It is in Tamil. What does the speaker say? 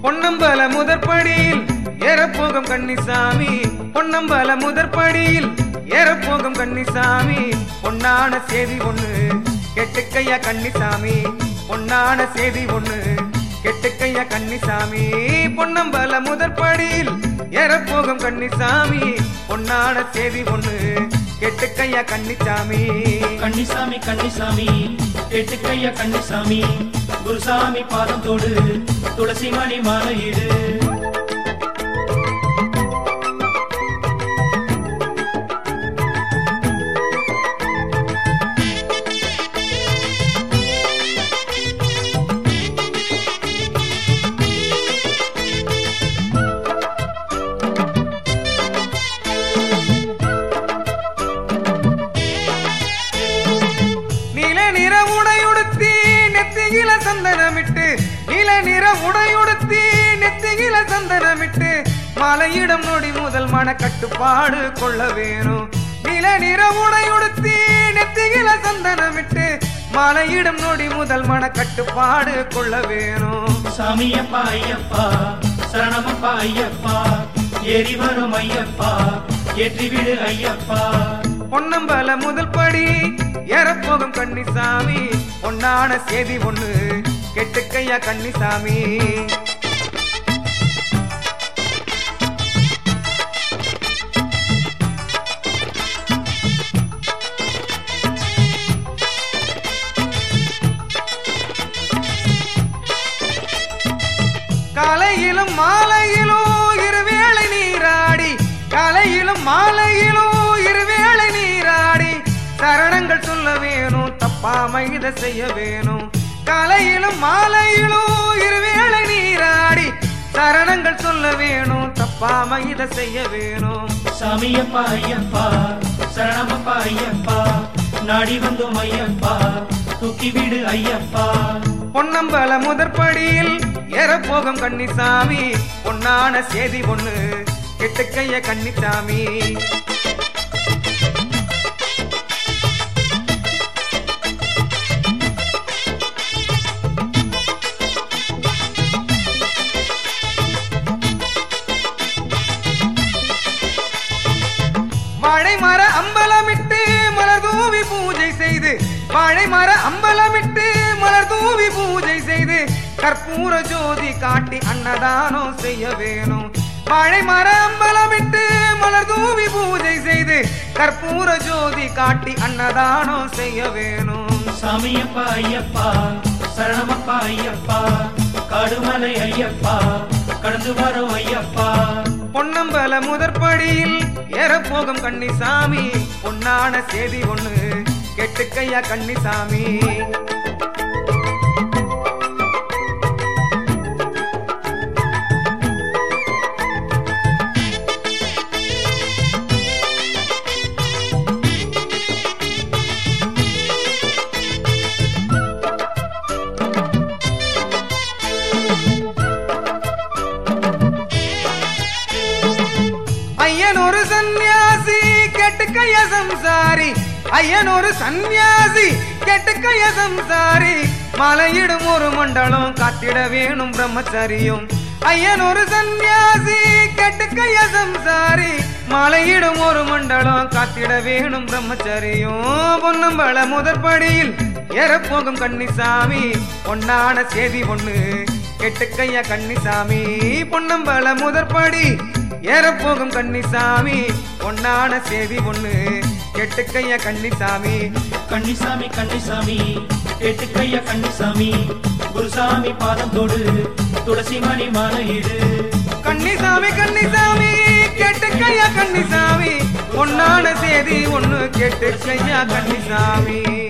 பொன்னம்பல முதற்படியில் ஏறப்போகும் கன்னிசாமி பொன்னம்பல முதற்படியில் ஏறப்போகும் கன்னிசாமி பொன்னான செய்தி ஒண்ணு கெட்டுக்கையா கன்னிசாமி பொன்னான செய்தி ஒண்ணு கெட்டுக்கையா கன்னிசாமி பொன்னம்பல முதற்படியில் ஏறப்போகும் கன்னிசாமி பொன்னான செய்தி ஒண்ணு கெட்டுக்கையா கன்னிசாமி கன்னிசாமி கன்னிசாமி எட்டுக்கையா கன்னிசாமி குருசாமி பாதம் தோடு துளசி மணி மாலையிடு நீல நிற உடையுடுத்தி நெத்தியில சந்தனமிட்டு நீல நிற உடையுடுத்தி நெத்தியில சந்தனமிட்டு மலையிடம் நொடி முதல் மன கட்டுப்பாடு கொள்ள வேணும் நீல நிற உடையுடுத்தி நெத்தியில சந்தனமிட்டு மலையிடம் நொடி முதல் மன கட்டுப்பாடு கொள்ள வேணும் சாமியப்பா ஐயப்பா சரணமப்பா ஐயப்பா ஏறி வரும் ஐயப்பா ஏற்றி விடு ஐயப்பா பொன்னம்பல முதல் படி ஏறப்போகும் கன்னிசாமி பொன்னான செய்தி ஒண்ணு கெட்டுக்கையா கன்னிசாமி காலையிலும் மாலையிலும் இருவேளை நீராடி காலையிலும் மாலையிலும் இருவேளை நீராடி சரணங்கள் சொல்ல வேணும் தப்பாம இத செய்ய வேணும் காலையிலும் மாலையிலும் இருவேளை நீராடி சரணங்கள் சொல்ல வேணும் தப்பாம இத செய்ய வேணும் சாமியப்பா ஐயப்பா சரணமப்பா ஐயப்பா நாடி வந்தோம் ஐயப்பா தூக்கி விடு ஐயப்பா பொன்னம்பல முதற்படியில் ஏறப்போகும் கன்னிசாமி பொன்னான செய்தி ஒண்ணு கெட்டுக்கைய கன்னிசாமி வாழை மர அம்பலமிட்டு மலர் தூவி பூஜை செய்து வாழை மர அம்பலமிட்டு மலர் தூவி பூஜை செய்து கற்பூர ஜோதி காட்டி அன்னதானம் செய்ய வேணும் வாழை மர அம்பலமிட்டு மலர் தூவி பூஜை செய்து கற்பூர ஜோதி காட்டி அன்னதானம் செய்ய வேணும் சாமியப்பா ஐயப்பா சரணமப்பா ஐயப்பா காடுமலை ஐயப்பா கடந்து வரோம் ஐயப்பா பொன்னம்பல முதற்படியில் ஏறப்போகும் கன்னிசாமி பொன்னான செய்தி ஒண்ணு கெட்டுக்கையா கன்னிசாமி ஐயன் ஒரு சந்நியாசி கெட்டுக்கைய சம்சாரி ஐயன் ஒரு சந்நியாசி கெட்டுக்கைய சம்சாரி மலையிடும் ஒரு மண்டலம் காத்திட வேணும் பிரம்மச்சரியம் ஐயன் ஒரு சந்நியாசி கெட்டுக்கைய சம்சாரி மலையிடும் ஒரு மண்டலம் காத்திட வேணும் பிரம்மச்சரியம் பொன்னம்பல முதற்படியில் ஏறப்போகும் கன்னிசாமி பொன்னான செய்தி ஒண்ணு கெட்டுக்கையா கன்னிசாமி பொன்னம்பல முதற்படி ஏறப்போகும் கன்னிசாமி பொன்னான செய்தி ஒண்ணு கெட்டுக்கையா கன்னிசாமி கன்னிசாமி கன்னிசாமி எட்டுக்கையா கன்னிசாமி குருசாமி பாதம் தோடு துளசி மணி மாலையிடு கன்னிசாமி கன்னிசாமி கெட்டுக்கையா கன்னிசாமி பொன்னான செய்தி ஒண்ணு கெட்டுக்கையா கன்னிசாமி